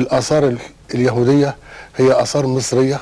الاثار ال- اليهوديه هي اثار مصريه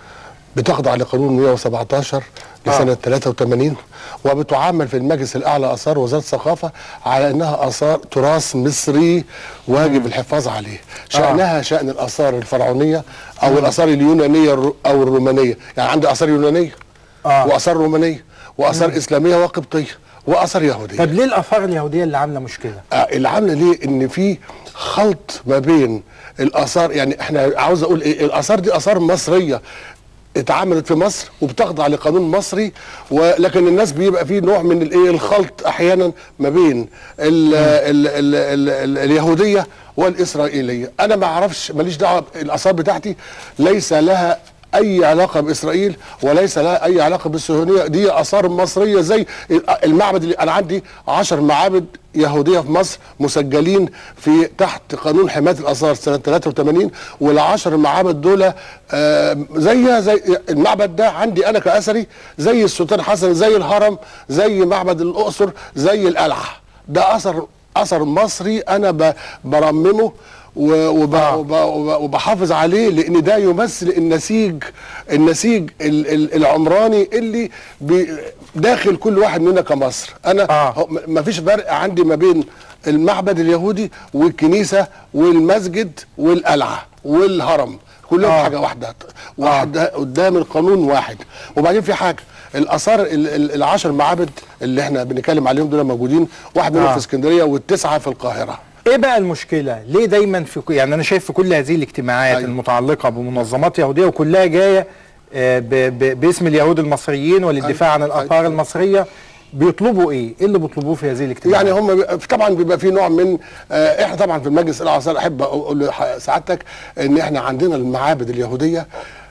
بتخضع لقانون 117 لسنه 83 وبتعامل في المجلس الاعلى اثار وزاره الثقافه على انها اثار تراث مصري واجب الحفاظ عليه شانها شان الاثار الفرعونيه او الاثار اليونانيه الر- او الرومانيه يعني عندي اثار يونانيه آه. واثار رومانيه واثار اسلاميه وقبطيه واثار يهوديه طب ليه الاثار اليهوديه اللي عامله مشكله؟ آه، اللي عامله ليه ان في خلط ما بين الاثار يعني احنا عاوز اقول ايه الاثار دي اثار مصريه اتعملت في مصر وبتخضع لقانون مصري ولكن الناس بيبقى فيه نوع من الايه الخلط احيانا ما بين ال ال ال ال ال اليهوديه والاسرائيليه انا ما اعرفش ماليش دعوه الاثار بتاعتي ليس لها اي علاقه باسرائيل وليس لها اي علاقه بالصهيونيه دي اثار مصريه زي المعبد اللي انا عندي عشر معابد يهوديه في مصر مسجلين في تحت قانون حمايه الاثار سنه 83 والعشر معابد دول آه، زي زي المعبد ده عندي انا كاثري زي السلطان حسن زي الهرم زي معبد الاقصر زي القلعه ده اثر اثر مصري انا ب- برممه و- وب- وب- وب- وبحافظ عليه لان ده يمثل النسيج النسيج ال- ال- العمراني اللي بي- داخل كل واحد مننا كمصر انا آه. هو- م- مفيش فرق عندي ما بين المعبد اليهودي والكنيسه والمسجد والقلعه والهرم كلهم آه. آه. حاجه واحده واحده قدام القانون واحد وبعدين في حاجه الاثار ال- ال- العشر معابد اللي احنا بنتكلم عليهم دول موجودين واحد منهم آه. في اسكندريه والتسعه في القاهره ايه بقى المشكله؟ ليه دايما في ك- يعني انا شايف في كل هذه الاجتماعات أيوة. المتعلقه بمنظمات يهوديه وكلها جايه آه، ب- ب- باسم اليهود المصريين وللدفاع عن أيوة. الاثار المصريه بيطلبوا ايه؟ ايه اللي بيطلبوه في هذه الاجتماعات؟ يعني هم بي- طبعا بيبقى في نوع من آه، احنا طبعا في المجلس الاعصار احب اقول لسعادتك ان احنا عندنا المعابد اليهوديه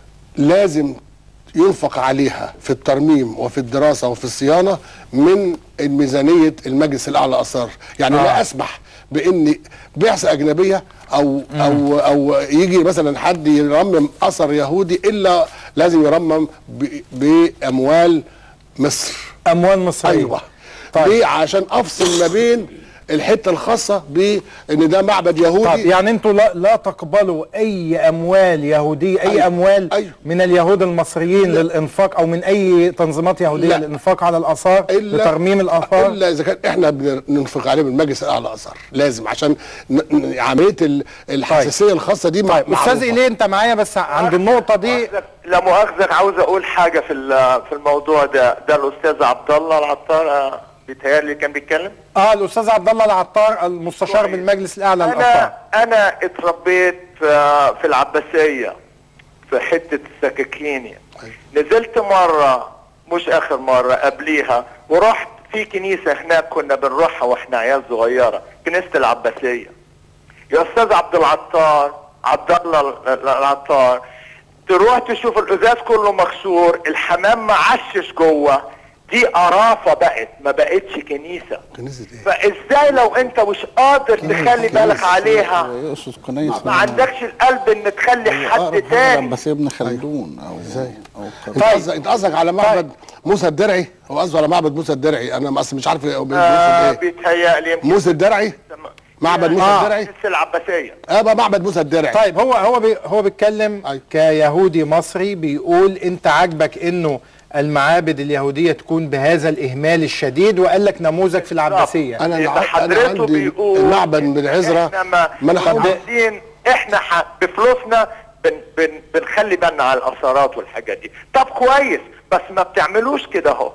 لازم ينفق عليها في الترميم وفي الدراسه وفي الصيانه من ميزانيه المجلس الاعلى اثار يعني آه. آه. لا اسمح بان بعثه اجنبيه او او او يجي مثلا حد يرمم اثر يهودي الا لازم يرمم ب- باموال مصر اموال مصريه ايوه طيب. طيب. ليه عشان افصل ما بين الحته الخاصه بان ده معبد يهودي طب يعني انتوا لا, لا تقبلوا اي اموال يهوديه اي أيوة. اموال أيوة. من اليهود المصريين لا. للانفاق او من اي تنظيمات يهوديه لا. للانفاق على الاثار إلا- لترميم الاثار الا اذا كان احنا بننفق عليه من مجلس الاعلى اثار لازم عشان ن- ن- عمليه ال- الحساسيه الخاصه دي طيب استاذ ايليه انت معايا بس عند النقطه دي لا مؤاخذك عاوز اقول حاجه في ال- في الموضوع ده ده الاستاذ عبد الله العطار آه، بيتهيألي كان بيتكلم اه الاستاذ عبد الله العطار المستشار كويس. بالمجلس الاعلى للاثار انا انا اتربيت آه، في العباسيه في حته السكاكيني نزلت مره مش اخر مره قبليها ورحت في كنيسه هناك كنا بنروحها واحنا عيال صغيره كنيسه العباسيه يا استاذ عبد العطار عبد الله ال- العطار تروح تشوف الازاز كله مكسور الحمام معشش جوه دي قرافه بقت ما بقتش كنيسه كنيسه ايه؟ فازاي لو انت مش قادر تخلي بالك عليها يقصد كنايس ما عندكش القلب ان تخلي حد تاني بس ابن خلدون او ازاي؟ او انت قرن. قصدك انت قصدك على معبد موسى الدرعي هو قصده على معبد موسى الدرعي انا اصلا مش عارف هو بيقصد آه ايه بيتهيألي يمكن موسى الدرعي معبد موسى آه. الدرعي الكنيسه العباسيه اه بقى معبد موسى الدرعي طيب هو هو بي هو بيتكلم أيوة. كيهودي مصري بيقول انت عاجبك انه المعابد اليهوديه تكون بهذا الاهمال الشديد وقال لك نموذج في العباسيه انا إذا الع- انا حضرته عندي بيقول المعبد من عزرا احنا ما ما انا حد عايزين احنا ح... بفلوسنا بن... بن... بنخلي بالنا على الاثارات والحاجات دي طب كويس بس ما بتعملوش كده اهو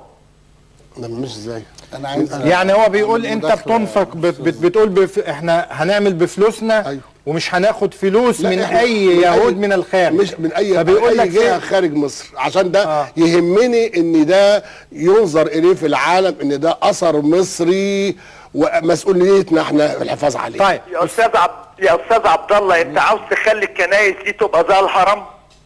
ده مش ازاي انا عايز يعني هو بيقول انت المداخلة بتنفق بت بت بتقول بف احنا هنعمل بفلوسنا أيوة. ومش هناخد فلوس لا، من إحنا- اي من يهود أي- من الخارج مش من اي فبيقول اي لك جهه في- خارج مصر عشان ده آه. آه. يهمني ان ده ينظر اليه في العالم ان ده اثر مصري ومسؤوليتنا احنا في الحفاظ عليه طيب يا استاذ عبد يا استاذ عبد الله انت عاوز تخلي الكنايس دي تبقى زي الهرم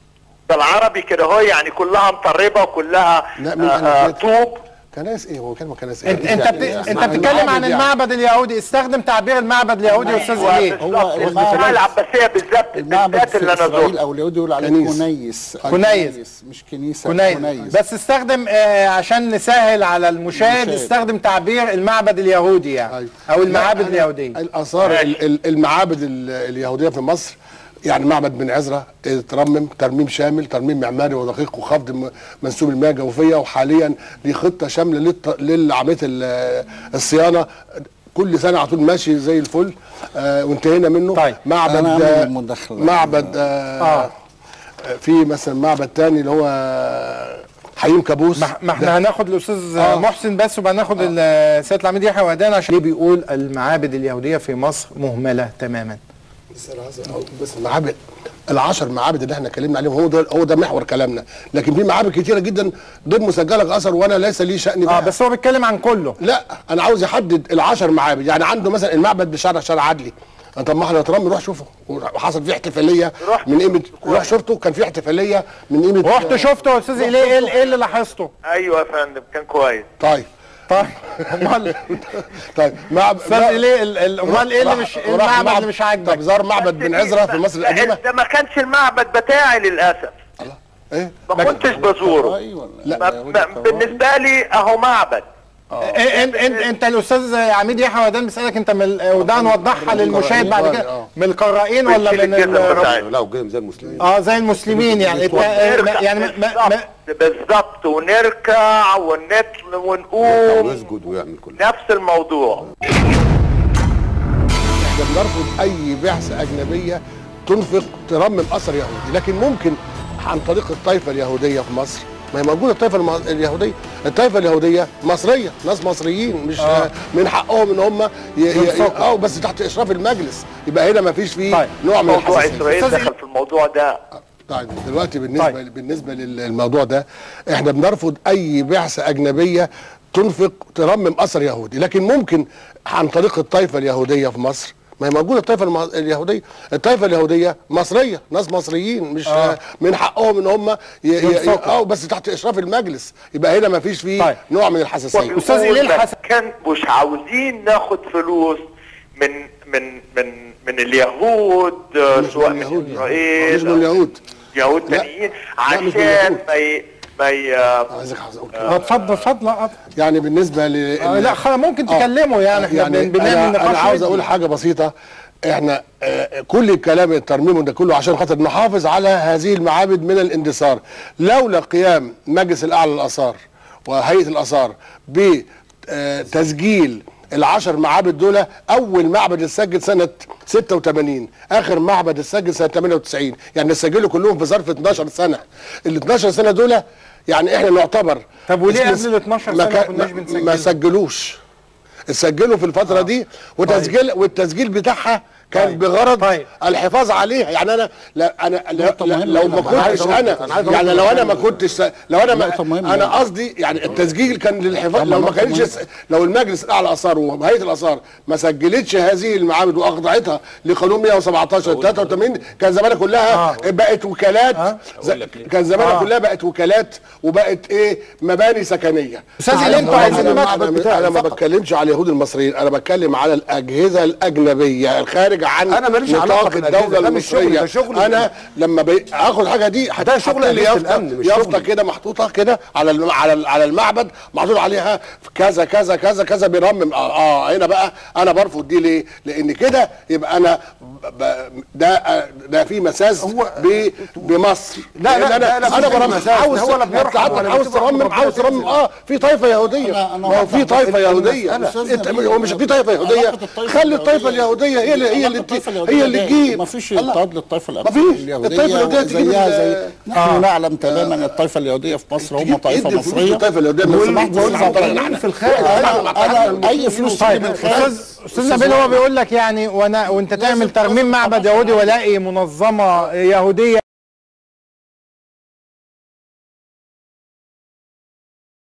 بالعربي كده هو يعني كلها مطربه وكلها لا، مين آه قال آه كده؟ طوب كنائس ايه هو كلمه كنائس ايه انت انت بت... انت بتتكلم عن المعبد اليهودي استخدم تعبير المعبد اليهودي يا استاذ أيوة، ايه بالظبط. هو الدفاع العباسيه بالذات المعبد بالذات في اللي انا اسرائيل زرته او اليهود يقول عليه كنيس. كنيس كنيس. مش كنيسه كنيس بس استخدم آه عشان نسهل على المشاهد المشاهد. استخدم تعبير المعبد اليهودي يعني أيوة. او المعابد لا، أنا اليهوديه الاثار ال- ال- المعابد ال- اليهوديه في مصر يعني معبد بن عزرة اترمم ترميم شامل ترميم معماري ودقيق وخفض م- منسوب المياه الجوفيه وحاليا دي خطه شامله للت- لعمليه ال- الصيانه كل سنه على طول ماشي زي الفل آه وانتهينا منه طيب. معبد أنا أعمل آه، مداخلة. معبد آه آه. آه. في مثلا معبد تاني اللي هو حييم كابوس ما ما ده- احنا هناخد الاستاذ آه. محسن بس وبناخد آه. سياده العميد يحيى وهدان عشان ليه بيقول المعابد اليهوديه في مصر مهمله تماما بس أنا عايز أقول بس المعابد العشر معابد اللي احنا اتكلمنا عليهم هو ده هو ده محور كلامنا لكن في معابد كتيره جدا غير مسجله كاثر وانا ليس لي شان بها اه بس هو بيتكلم عن كله لا انا عاوز يحدد العشر معابد يعني عنده مثلا المعبد بشارع شارع عدلي طب ما احنا نترم روح شوفه وحصل فيه احتفاليه رحت. من قيمه روح شفته كان في احتفاليه من قيمه رحت شفته يا استاذ ايليه ايه ايه اللي لاحظته؟ ايوه يا فندم كان كويس طيب طيب امال طيب معبد استاذ ايليه ال- ال- امال ايه اللي مش إيه راح المعبد معبد- اللي مش عاجبك؟ طب زار معبد بن عزرة في مصر القديمه ده ما كانش المعبد بتاعي للاسف ايه ما كنتش بزوره ايوه لا، ما ما بالنسبه لي اهو معبد إيه انت انت انت الاستاذ عميد يحيى وهدان بيسالك انت من ال- وده نوضحها للمشاهد بعد كده آه. من القرائين ولا من ال- لا وجاي زي المسلمين اه زي المسلمين يعني انت- آه، ما- يعني ما- ما- ما- بالظبط بالظبط ونركع ونطل ونقوم ويسجد ويعمل كل ده نفس الموضوع احنا بنرفض اي بعثه اجنبيه تنفق ترمم اثر يهودي لكن ممكن عن طريق الطائفه اليهوديه في مصر ما هي موجوده الطائفه الم- اليهوديه الطائفه اليهوديه مصريه ناس مصريين مش آه. من حقهم ان هم ي- ي- ينفقوا. اه بس تحت اشراف المجلس يبقى هنا ما فيش فيه طيب. نوع من موضوع الحساسيه اسرائيل أستاذ دخل في الموضوع ده طيب دلوقتي بالنسبه طيب. طيب. بالنسبه للموضوع ده احنا بنرفض اي بعثه اجنبيه تنفق ترمم اثر يهودي لكن ممكن عن طريق الطائفه اليهوديه في مصر ما هي موجوده الطائفه الم- اليهوديه الطائفه اليهوديه مصريه ناس مصريين مش آه. آه. من حقهم ان هم ي- ي- ينفقوا. اه بس تحت اشراف المجلس يبقى هنا ما فيش فيه طيب. طيب. نوع من الحساسيه أستاذ إيليه وبيقول الحسن. كان مش عاوزين ناخد فلوس من من من من اليهود آه، مش سواء من من اليهود اسرائيل مش من اليهود يهود لا. تانيين لا، مش من عشان اليهود. ما ي... ما ي... آه، عايزك عايز أقول آه، اتفضل اتفضل آه. يعني بالنسبه ل آه، لا خلاص ممكن تكلموا يعني احنا يعني بن- بنعمل انا, نقاش أنا عاوز ودي. اقول حاجه بسيطه احنا آه، كل الكلام الترميم ده كله عشان خاطر نحافظ على هذه المعابد من الاندثار لولا قيام مجلس الاعلى للاثار وهيئه الاثار بتسجيل العشر معابد دول اول معبد اتسجل سنه 86 اخر معبد اتسجل سنه 98 يعني اتسجلوا كلهم في ظرف 12 سنه ال 12 سنه دول يعني احنا نعتبر طب وليه اسم- قبل ال 12 ما سنة كان- ما كناش ما- بنسجل؟ ما سجلوش سجلوا في الفتره دي وتسجيل والتسجيل بتاعها كان طيب. بغرض طيب. الحفاظ عليها يعني انا لا انا لا نقطة لا مهمة لو هنا. ما أنا عايز كنتش أقول- انا أنا عايز أقول يعني لو انا ما نقطة كنتش لو انا نقطة ما مهمة انا يعني. قصدي يعني التسجيل كان للحفاظ طب لو ما نقطة كانش مهمة. لو المجلس الاعلى اثار وهيئه الاثار ما سجلتش هذه المعابد واخضعتها لقانون 117 83 كان زمانها كلها آه. بقت وكالات ز- كان زمانها آه. كلها بقت وكالات وبقت ايه مباني سكنيه أستاذ إيليه، أنتوا عايزين أنا- المعبد أنا- بتاعي انا ما فقط. بتكلمش على اليهود المصريين انا بتكلم على الاجهزه الاجنبيه الخارجه عن أنا ماليش علاقة نطاق بالأجهزة، الدوله ده مش شغلي، المصريه ده شغل انا لما بي- اخد حاجه دي ده شغل هتحط لي أجهزة يافطه الأمن، مش يافطه شغلي. كده محطوطه كده على الم- على ال- على المعبد محطوط عليها كذا كذا كذا كذا بيرمم اه, آه هنا بقى انا برفض دي ليه؟ لان كده يبقى انا ب- ب- ده ده في مساس ب- بمصر لا، لأن لا، انا لا، لا، انا مفيش برفض مساس، عاوز هو لا بيرحم عاوز ولا عاوز بيتوب ترمم ربنا عاوز يتوب ترمم اه في طائفه يهوديه أنا- أنا ما هو في واضح. طائفه يهوديه المسألة انت نبيل، هو مش في طائفه يهوديه علاقة الطائفة خلي الطائفه اليهودية. اليهوديه هي اللي هي اللي الطائفة هي اليهودية اللي ده تجيب ما فيش الله. اضطهاد للطائفة ما فيش. اليهودية الطائفة اليهودية تجيب زيها ال- زي نحن نعلم تماما الطائفة اليهودية في مصر هم تجيب- طائفة يدي فلوس مصرية للطائفة اليهودية، ما وال- سمحت وال- تدفع طبعاً. والمسلمين إحنا- في الخارج إحنا- انا إحنا- اي فلوس تيجي طيب من الخارج استاذ استاذ نبيل هو بيقول لك يعني وانا وانت تعمل ترميم معبد يهودي والاقي منظمه يهوديه